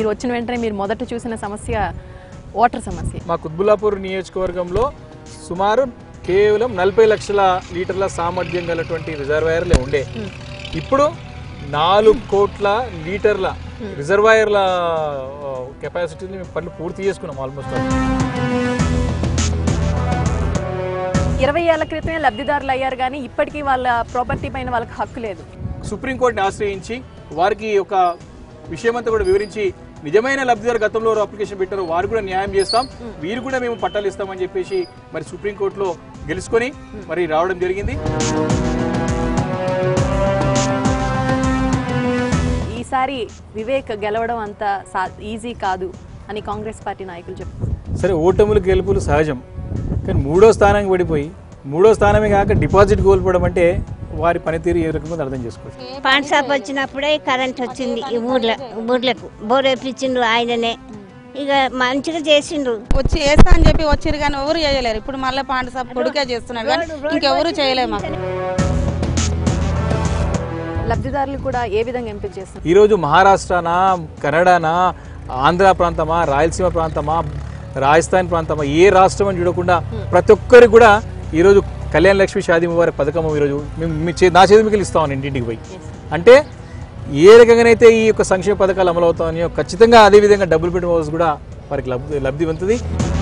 మీరు వచ్చిన వెంటనే మీరు మొదట చూసిన సమస్య వాటర్ సమస్య మా కుత్బుల్లాపూర్ నియోజకవర్గంలో సుమారు కేవలం నలభై లక్షల లీటర్ల సామర్థ్యం గలటువంటి రిజర్వాయర్లే ఉండే ఇప్పుడు నాలుగు కోట్ల లీటర్ల రిజర్వాయర్ల కెపాసిటీని మేము పనులు పూర్తి చేసుకున్నాం ఆల్మోస్ట్ ఇరవై ఏళ్ల క్రితమే లబ్ధిదారులు అయ్యారు కానీ ఇప్పటికీ వాళ్ళ ప్రాపర్టీ పైన వాళ్ళకి హక్కు లేదు సుప్రీంకోర్టుని ఆశ్రయించి వారికి ఒక విషయమంతా కూడా వివరించి నిజమైన లబ్ధిదారు గతంలో అప్లికేషన్ పెట్టారు వారు కూడా న్యాయం చేస్తాం వీరు కూడా మేము పట్టాలు ఇస్తామని చెప్పేసి మరి సుప్రీంకోర్టులో గెలుచుకొని మరి రావడం జరిగింది ఈసారి వివేక్ గెలవడం అంత సా- ఈజీ కాదు అని కాంగ్రెస్ పార్టీ నాయకులు చెప్తారు సరే ఓటములు గెలుపులు సహజం కానీ మూడో స్థానానికి పడిపోయి మూడో స్థానమే కాక డిపాజిట్ కోల్పోవడం అంటే వారి పనితీరు ఏ రకంగా అర్థం చేసుకోవచ్చు పాన్ షాప్ వచ్చినప్పుడే కరెంట్ వచ్చింది ఈ ఊర్లో ఊర్లకు బోర్ వేపించిండు ఆయననే ఇక మంచిగా చేసిండ్రు వచ్చి వేస్తా అని చెప్పి వచ్చిరు కానీ ఎవరు చేయలేరు ఇప్పుడు మళ్ళీ పాండ సాబ్ కొడుకే చేస్తున్నాడు కానీ ఇంకెవరు చేయలేము మాకు లబ్ధిదారులు కూడా ఏ విధంగా ఎంపిక చేస్తున్నారు ఈరోజు మహారాష్ట్రనా కన్నడనా ఆంధ్ర ప్రాంతమా రాయలసీమ ప్రాంతమా రాజస్థాన్ ప్రాంతమా ఏ రాష్ట్రం అని చూడకుండా ప్రతి ఒక్కరికి కూడా ఈరోజు కళ్యాణ లక్ష్మి షాదీ ముబారక్ వారి పథకం ఈరోజు మేము మీ చే నా చేతి మీకు ఇస్తామని ఇంటింటికి పోయి అంటే ఏ రకంగానైతే ఈ యొక్క సంక్షేమ పథకాలు అమలు అవుతాయో ఖచ్చితంగా అదే విధంగా డబ్బులు పెట్టిన కూడా వారికి లబ్ధి లబ్ధి పొందుతుంది